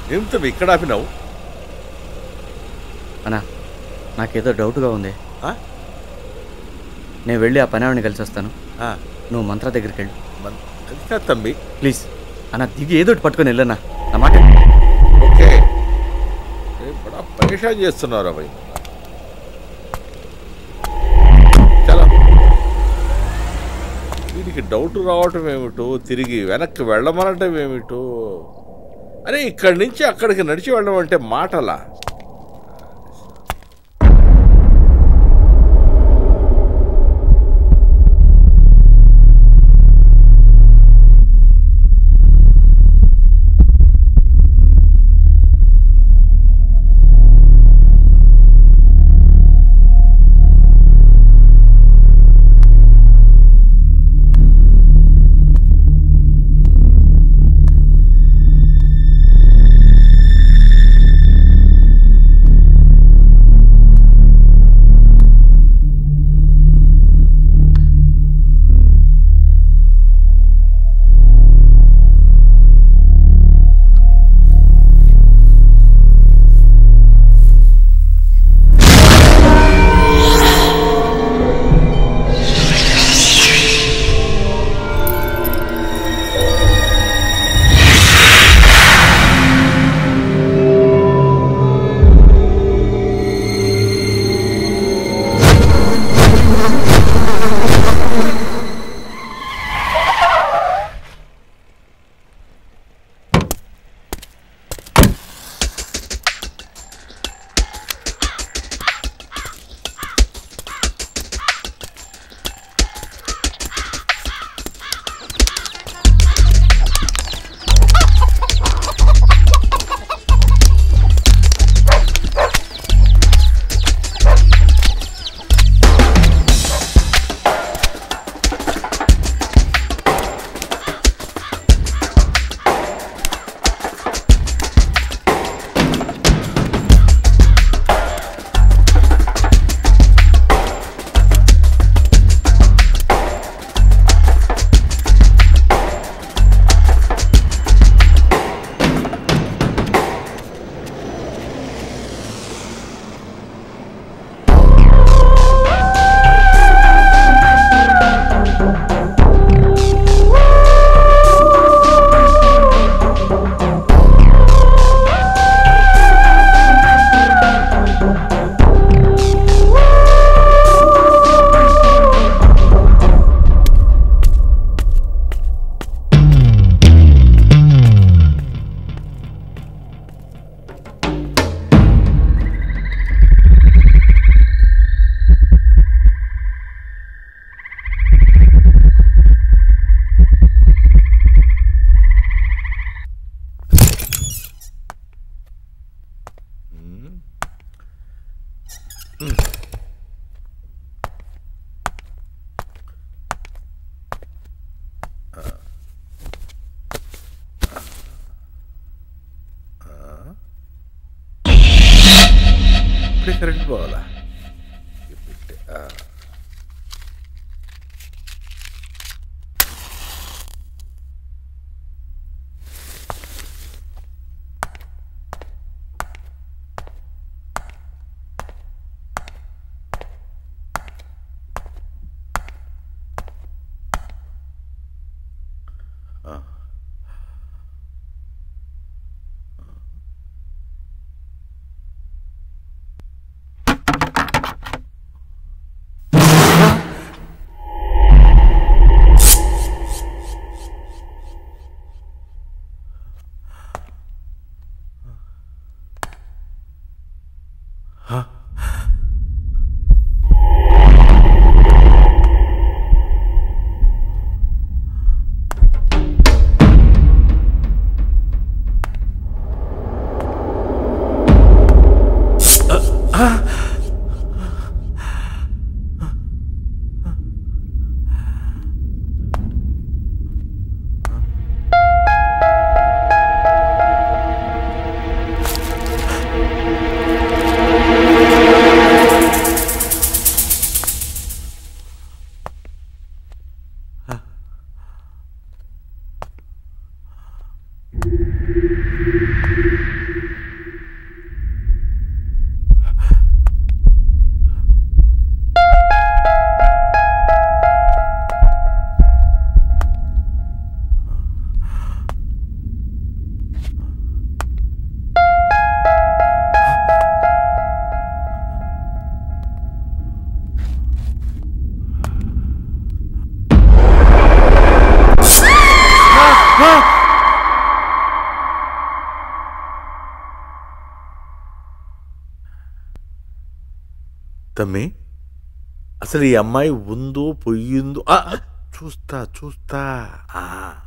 ఏం తమ్మి ఇక్కడ ఆపినావు అన్నా నాకేదో డౌట్గా ఉంది ఆ? నేను వెళ్ళి ఆ పని ఆవిడని కలిసి వస్తాను ఆ, నువ్వు మంత్ర దగ్గరికి వెళ్ళు మన కలిసినా తమ్మి ప్లీజ్ అన్న దిగి ఏదో ఒకటి పట్టుకొని వెళ్ళన్నా నా మాట ఓకే ఏ బడా పరేషాన్ చేస్తున్నారు అబ్బాయి చాలా వీడికి డౌట్ రావటం ఏమిటో తిరిగి వెనక్కి వెళ్ళమనటం ఏమిటో అరే ఇక్కడి నుంచి అక్కడికి నడిచి వెళ్ళడం అంటే మాటలా ఇప్పుడే కరెంట్ పోవాలా ఇప్పుడే, ఆ. తమ్మి అసలు ఈ అమ్మాయి ఉందో పొయ్యిందో ఆ, చూస్తా చూస్తా ఆ.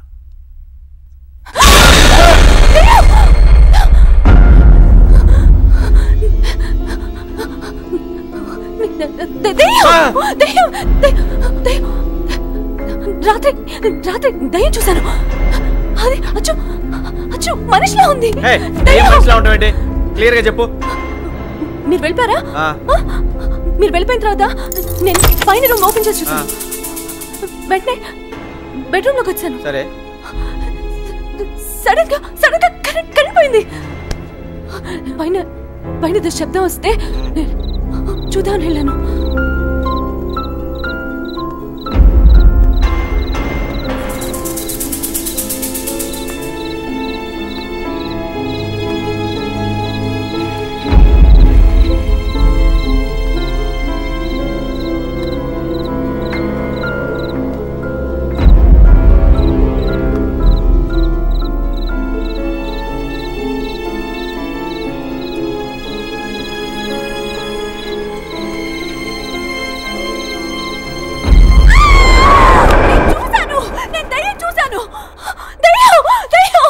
ద- దెయ్యం! దెయ్యం! దెయ్యం! దెయ్యం! రాత్రి రాత్రి దయ్యం చూశాను అది అచ్చు అచ్చు మనిషిలా ఉంది హే ఏం దయ్యం! మనిషిలా ఉంటావు ఏంటి క్లియర్ గా చెప్పు మీరు వెళ్ళిపోయారా ఆ. ఆ? మీరు వెళ్ళిపోయిన తర్వాత నేను పైన రూమ్ ఓపెన్ చేసి చూసాను వెంటనే బెడ్రూమ్ లోకి వచ్చాను సరే సడన్ గా సడన్ గా కరెంట్ కరెంట్ పోయింది పైన పైన ఏదో శబ్దం వస్తే నేను చూద్దామని వెళ్ళాను నేను చూశాను నేను దయ్యం చూశాను దయ్యం దయ్యం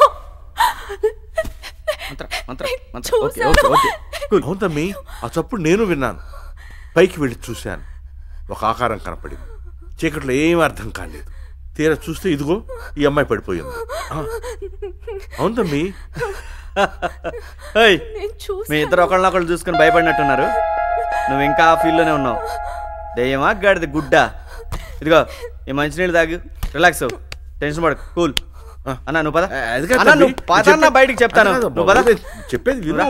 మంత్ర మంత్ర మంత్ర ఓకే చూశాను. ఓకే ఓకే కూల్ అవును తమ్మి ఆ చప్పుడు నేను విన్నాను పైకి వెళ్ళి చూశాను ఒక ఆకారం కనపడింది చీకట్లో ఏం అర్థం కాలేదు తీరా చూస్తే ఇదిగో ఈ అమ్మాయి పడిపోయింది ఆ. అవును తమ్మి ఏయ్ నేను మీ చూశాను ఇద్దరు ఒకళ్ళనొకళ్ళు చూసుకుని భయపడినట్టున్నారు నువ్వు ఇంకా ఆ ఫీల్డ్లోనే ఉన్నావు దెయ్యమా గాడిది గుడ్డ ఇదిగో ఈ మంచినీళ్ళు తాగు రిలాక్స్ అవ్వు టెన్షన్ పడకు కూల్ అన్న నువ్వు పద ఆ, అది కాదు అన్న తమ్మి. నువ్వు పద అన్న చెప్పే- బయటికి చెప్తాను అది కాదు, నువ్వు పద బాబు, చెప్పేది విను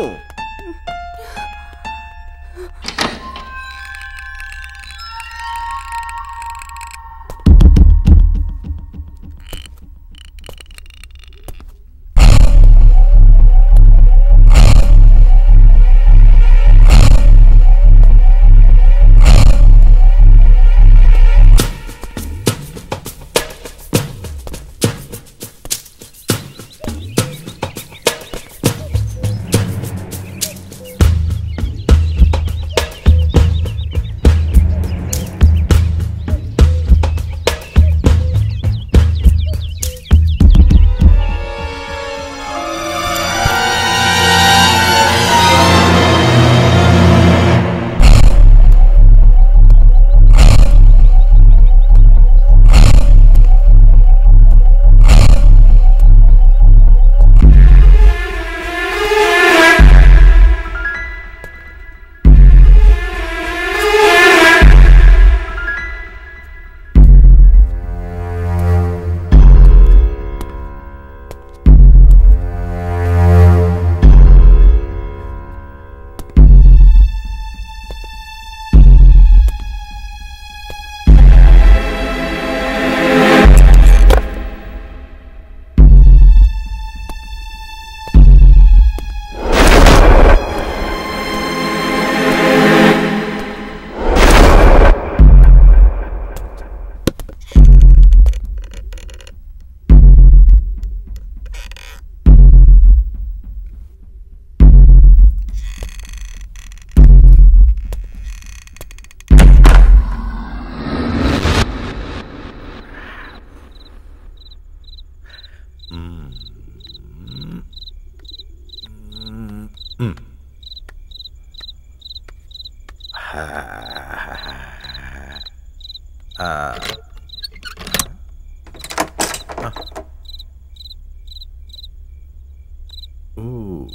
ఊ.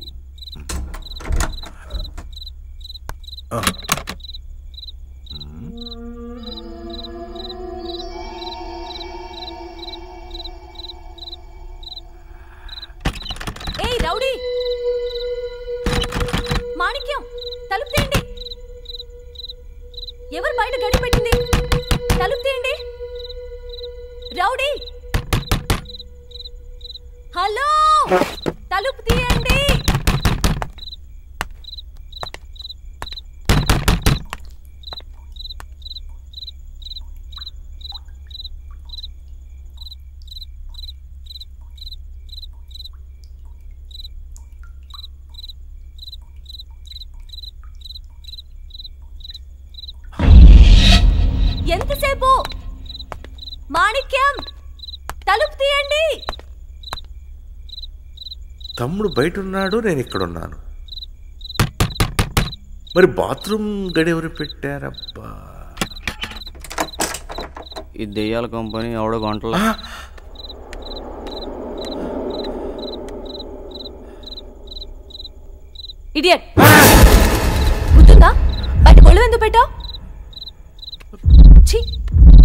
ఆ. ఏయ్ రౌడీ మాణిక్యం తలుపు తీయండి ఎవరు బయట గడి పెట్టింది తలుపు తీయండి రౌడీ హలో తలుపు తీయండి భాగ్యం తలుపు తీయండి తమ్ముడు బయట ఉన్నాడు నేను ఇక్కడ ఉన్నాను మరి బాత్రూమ్ గడెవరు పెట్టారబ్బా ఈ దెయ్యాల కంపెనీ ఎవడో గంటల ఆ! ఇడియట్ గుర్తుందా బయట గొడవ ఎందుకు పెట్టావు ఛీ